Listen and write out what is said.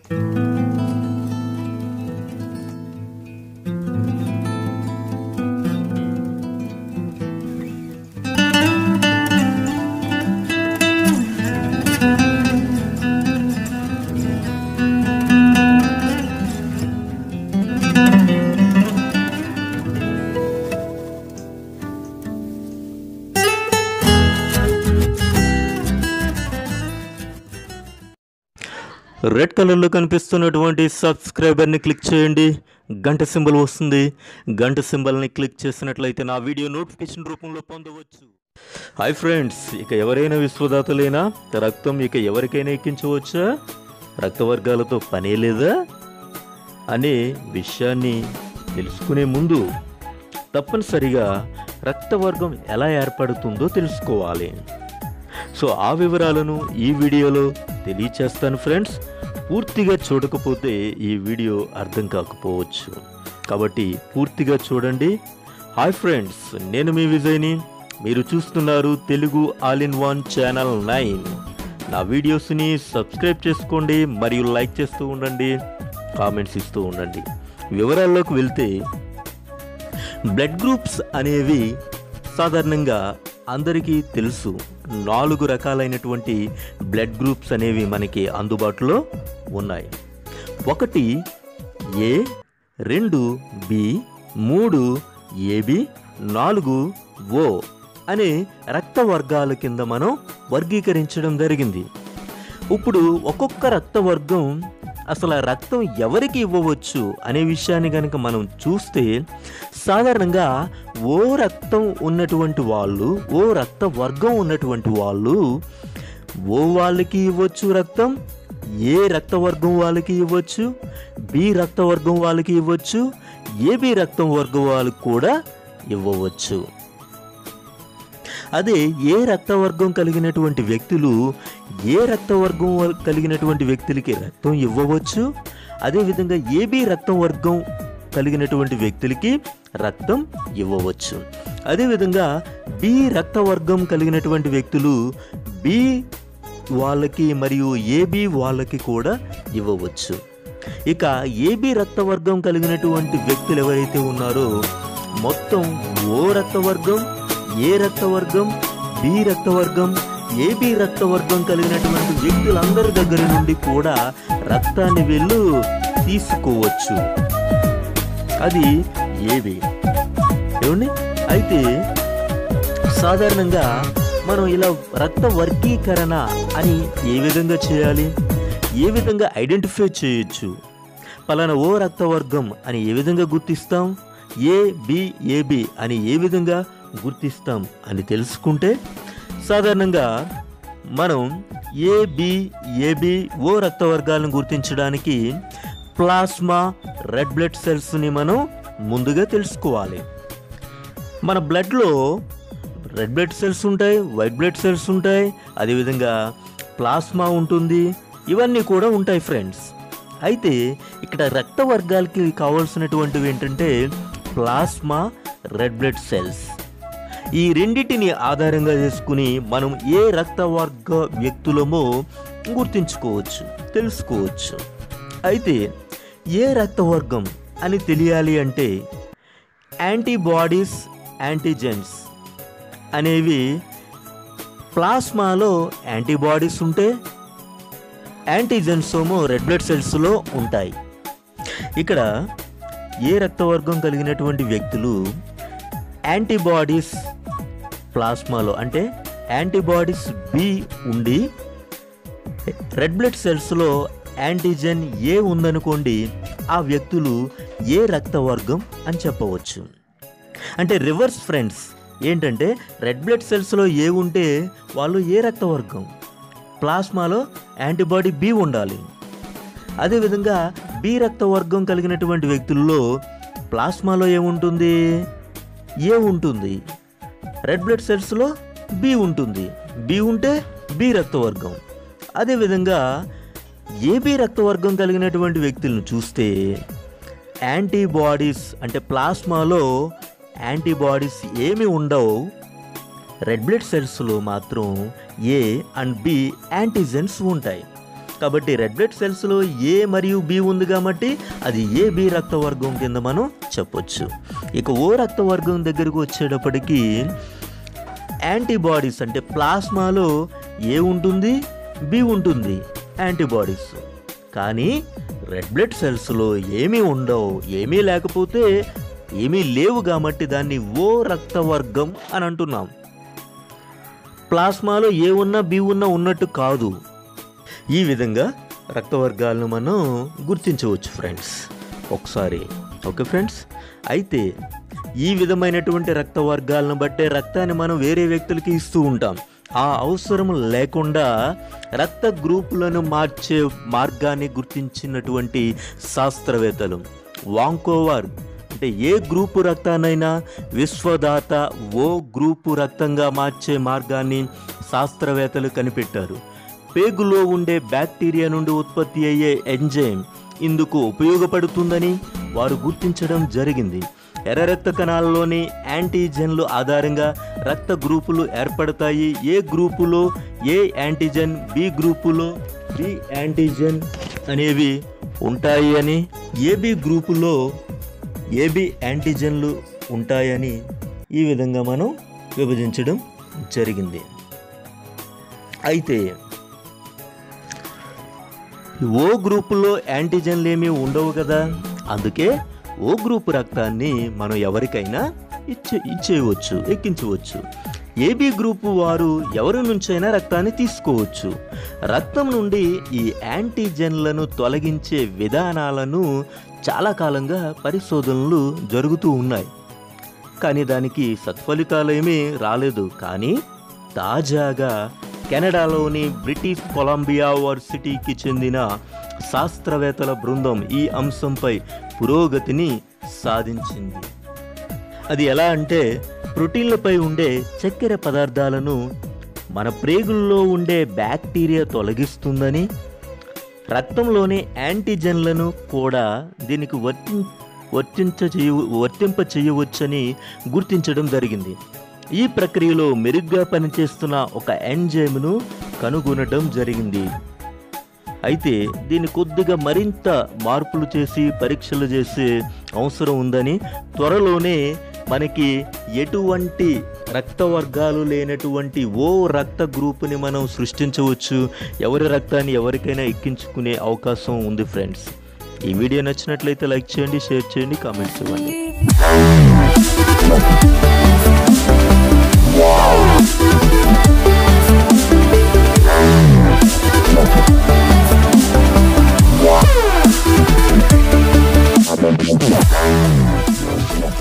Red కలర్లో కనిపిస్తున్నటువంటి సబ్స్క్రైబర్ని click చేయండి గంట సింబల్ వస్తుంది గంట సింబల్ని క్లిక్ చేసినట్లయితే నా వీడియో నోటిఫికేషన్ రూపంలో పొందవచ్చు హాయ్ ఫ్రెండ్స్ ఇక ఎవరైనా విశ్వదాతలేనా రక్తం ఇక ఎవరికైనా ఎక్కించవచ్చా రక్తవర్గాలతో పనే లేదా అనే విషయాన్ని తెలుసుకునే ముందు తప్పనిసరిగా రక్తవర్గం ఎలా ఏర్పడుతుందో తెలుసుకోవాలి సో ఆ వివరాలను ఈ వీడియోలో తెలియచేస్తాను ఫ్రెండ్స్ పూర్తిగా చూడకపోతే ఈ వీడియో అర్థం కాకపోవచ్చు కాబట్టి పూర్తిగా చూడండి హాయ్ ఫ్రెండ్స్ నేను మీ విజయ్ని మీరు చూస్తున్నారు Telugu all in one channel nine నా వీడియోస్ని సబ్స్క్రైబ్ చేసుకోండి మరియు లైక్ చేస్తూ ఉండండి కామెంట్స్ ఇస్తూ ఉండండి వివరాల్లోకి వెళ్తే బ్లడ్ గ్రూప్స్ అనేవి సాధారణంగా అందరికీ తెలుసు నాలుగు రకాలైనటువంటి బ్లడ్ గ్రూప్స్ అనేవి మనకి అందుబాటులో ఉన్నాయి ఒకటి ఏ రెండు బి మూడు ఏబి నాలుగు ఓ అనే రక్త వర్గాల కింద మనం వర్గీకరించడం జరిగింది ఇప్పుడు ఒక్కొక్క రక్త వర్గం అసలు ఆ రక్తం ఎవరికి ఇవ్వవచ్చు అనే విషయాన్ని కనుక మనం చూస్తే సాధారణంగా ఓ రక్తం ఉన్నటువంటి వాళ్ళు ఓ రక్త వర్గం ఉన్నటువంటి వాళ్ళు ఓ వాళ్ళకి ఇవ్వచ్చు రక్తం ఏ రక్త వర్గం వాళ్ళకి ఇవ్వచ్చు బి రక్త వర్గం వాళ్ళకి ఇవ్వచ్చు ఏబి రక్తం వర్గం వాళ్ళకి కూడా ఇవ్వవచ్చు అదే ఏ రక్తవర్గం కలిగినటువంటి వ్యక్తులు ఏ రక్తవర్గం వర్- కలిగినటువంటి వ్యక్తులకి రక్తం ఇవ్వవచ్చు అదేవిధంగా ఏబి రక్తం వర్గం కలిగినటువంటి వ్యక్తులకి రక్తం ఇవ్వవచ్చు అదేవిధంగా బి రక్తవర్గం కలిగినటువంటి వ్యక్తులు బి వాళ్ళకి మరియు ఏబి వాళ్ళకి కూడా ఇవ్వవచ్చు ఇక ఏబి రక్తవర్గం కలిగినటువంటి వ్యక్తులు ఎవరైతే ఉన్నారో మొత్తం ఓ రక్తవర్గం ఏ రక్తవర్గం బి రక్తవర్గం ఏబి రక్తవర్గం కలిగినటువంటి వ్యక్తులందరి దగ్గర నుండి కూడా రక్తాన్ని వీళ్ళు తీసుకోవచ్చు అది ఏబి ఏమండి అయితే సాధారణంగా మనం ఇలా రక్త వర్గీకరణ అని ఏ విధంగా చేయాలి ఏ విధంగా ఐడెంటిఫై చేయొచ్చు పలానా ఓ రక్త వర్గం అని ఏ విధంగా గుర్తిస్తాం ఏ బి ఏబి అని ఏ విధంగా గుర్తిస్తాం అని తెలుసుకుంటే సాధారణంగా మనం ఏ బి ఏబి ఓ రక్త వర్గాలను గుర్తించడానికి ప్లాస్మా రెడ్ బ్లడ్ సెల్స్ని మనం ముందుగా తెలుసుకోవాలి మన బ్లడ్లో రెడ్ బ్లడ్ సెల్స్ ఉంటాయి వైట్ బ్లడ్ సెల్స్ ఉంటాయి అదేవిధంగా ప్లాస్మా ఉంటుంది ఇవన్నీ కూడా ఉంటాయి ఫ్రెండ్స్ అయితే ఇక్కడ రక్త వర్గాలకి కావాల్సినటువంటివి ఏంటంటే ప్లాస్మా రెడ్ బ్లడ్ సెల్స్ ఈ రెండింటిని ఆధారంగా చేసుకుని మనం ఏ రక్త వర్గ వ్యక్తులమో గుర్తించుకోవచ్చు తెలుసుకోవచ్చు అయితే ఏ రక్త వర్గం అని తెలియాలి అంటే యాంటీబాడీస్ యాంటీజెన్స్ అనేవి ప్లాస్మాలో యాంటీబాడీస్ ఉంటే యాంటీజెన్స్ ఏమో రెడ్ బ్లడ్ సెల్స్లో ఉంటాయి ఇక్కడ ఏ రక్తవర్గం కలిగినటువంటి వ్యక్తులు యాంటీబాడీస్ ప్లాస్మాలో అంటే యాంటీబాడీస్ బి ఉండి రెడ్ బ్లడ్ సెల్స్లో యాంటీజెన్ ఏ ఉందనుకోండి ఆ వ్యక్తులు ఏ రక్తవర్గం అని చెప్పవచ్చు అంటే రివర్స్ ఫ్రెండ్స్ ఏంటంటే రెడ్ బ్లడ్ సెల్స్లో ఏ ఉంటే వాళ్ళు ఏ రక్తవర్గం ప్లాస్మాలో యాంటీబాడీ బి ఉండాలి అదేవిధంగా బి రక్తవర్గం కలిగినటువంటి వ్యక్తుల్లో ప్లాస్మాలో ఏముంటుంది ఏ ఉంటుంది రెడ్ బ్లడ్ సెల్స్లో బి ఉంటుంది బి ఉంటే బి రక్తవర్గం అదేవిధంగా ఏబి రక్తవర్గం కలిగినటువంటి వ్యక్తులను చూస్తే యాంటీబాడీస్ అంటే ప్లాస్మాలో యాంటీబాడీస్ ఏమి ఉండవు రెడ్ బ్లడ్ సెల్స్లో మాత్రం ఏ అండ్ బి యాంటీజెన్స్ ఉంటాయి కాబట్టి రెడ్ బ్లడ్ సెల్స్లో ఏ మరియు బి ఉంది కాబట్టి అది ఏ బి రక్త వర్గం కింద మనం చెప్పొచ్చు ఇక ఓ రక్త వర్గం దగ్గరకు వచ్చేటప్పటికి యాంటీబాడీస్ అంటే ప్లాస్మాలో ఏ ఉంటుంది బి ఉంటుంది యాంటీబాడీస్ కానీ రెడ్ బ్లడ్ సెల్స్లో ఏమీ ఉండవు ఏమీ లేకపోతే ఏమీ లేవు కాబట్టి దాన్ని ఓ రక్త వర్గం అని అంటున్నాం ప్లాస్మాలో ఏ ఉన్నా బి ఉన్నా ఉన్నట్టు కాదు ఈ విధంగా రక్త వర్గాలను మనం గుర్తించవచ్చు ఫ్రెండ్స్ ఒకసారి ఓకే ఫ్రెండ్స్ అయితే ఈ విధమైనటువంటి రక్త వర్గాలను బట్టే రక్తాన్ని మనం వేరే వ్యక్తులకి ఇస్తూ ఉంటాం ఆ అవసరం లేకుండా రక్త గ్రూపులను మార్చే మార్గాన్ని గుర్తించినటువంటి శాస్త్రవేత్తలు వాంకోవర్ అంటే ఏ గ్రూపు రక్తానైనా విశ్వదాత ఓ గ్రూపు రక్తంగా మార్చే మార్గాన్ని శాస్త్రవేత్తలు కనిపెట్టారు పేగులో ఉండే బ్యాక్టీరియా నుండి ఉత్పత్తి అయ్యే ఎంజైమ్ ఇందుకు ఉపయోగపడుతుందని వారు గుర్తించడం జరిగింది ఎర్ర రక్త కణాల్లోని యాంటీజెన్లు ఆధారంగా రక్త గ్రూపులు ఏర్పడతాయి ఏ గ్రూపులో ఏ యాంటీజెన్ బి గ్రూపులో బి యాంటీజెన్ అనేవి ఉంటాయి అని ఏబి గ్రూపులో ఏబి యాంటీజెన్లు ఉంటాయని ఈ విధంగా మనం విభజించడం జరిగింది అయితే ఓ గ్రూపులో యాంటీజెన్లు ఏమీ ఉండవు కదా అందుకే ఓ గ్రూపు రక్తాన్ని మనం ఎవరికైనా ఇచ్చే ఇచ్చేయవచ్చు ఎక్కించవచ్చు ఏబి గ్రూపు వారు ఎవరి నుంచైనా రక్తాన్ని తీసుకోవచ్చు రక్తం నుండి ఈ యాంటీజెన్లను తొలగించే విధానాలను చాలా కాలంగా పరిశోధనలు జరుగుతూ ఉన్నాయి కానీ దానికి సత్ఫలితాలు ఏమీ రాలేదు కానీ తాజాగా కెనడాలోని బ్రిటిష్ కొలంబియా వర్సిటీకి చెందిన శాస్త్రవేత్తల బృందం ఈ అంశంపై పురోగతిని సాధించింది అది ఎలా అంటే ప్రోటీన్లపై ఉండే చక్కెర పదార్థాలను మన ప్రేగుల్లో ఉండే బ్యాక్టీరియా తొలగిస్తుందని రక్తంలోని యాంటీజెన్లను కూడా దీనికి వర్తి వర్తించ చేయ వర్తింప చేయవచ్చని గుర్తించడం జరిగింది ఈ ప్రక్రియలో మెరుగ్గా పనిచేస్తున్న ఒక ఎంజైమ్ను కనుగొనడం జరిగింది అయితే దీన్ని కొద్దిగా మరింత మార్పులు చేసి పరీక్షలు చేసే అవసరం ఉందని త్వరలోనే మనకి ఎటువంటి రక్త వర్గాలు లేనటువంటి ఓ రక్త గ్రూపుని మనం సృష్టించవచ్చు ఎవరి రక్తాన్ని ఎవరికైనా ఎక్కించుకునే అవకాశం ఉంది ఫ్రెండ్స్ ఈ వీడియో నచ్చినట్లయితే లైక్ చేయండి షేర్ చేయండి కామెంట్స్ ఇవ్వండి Wow.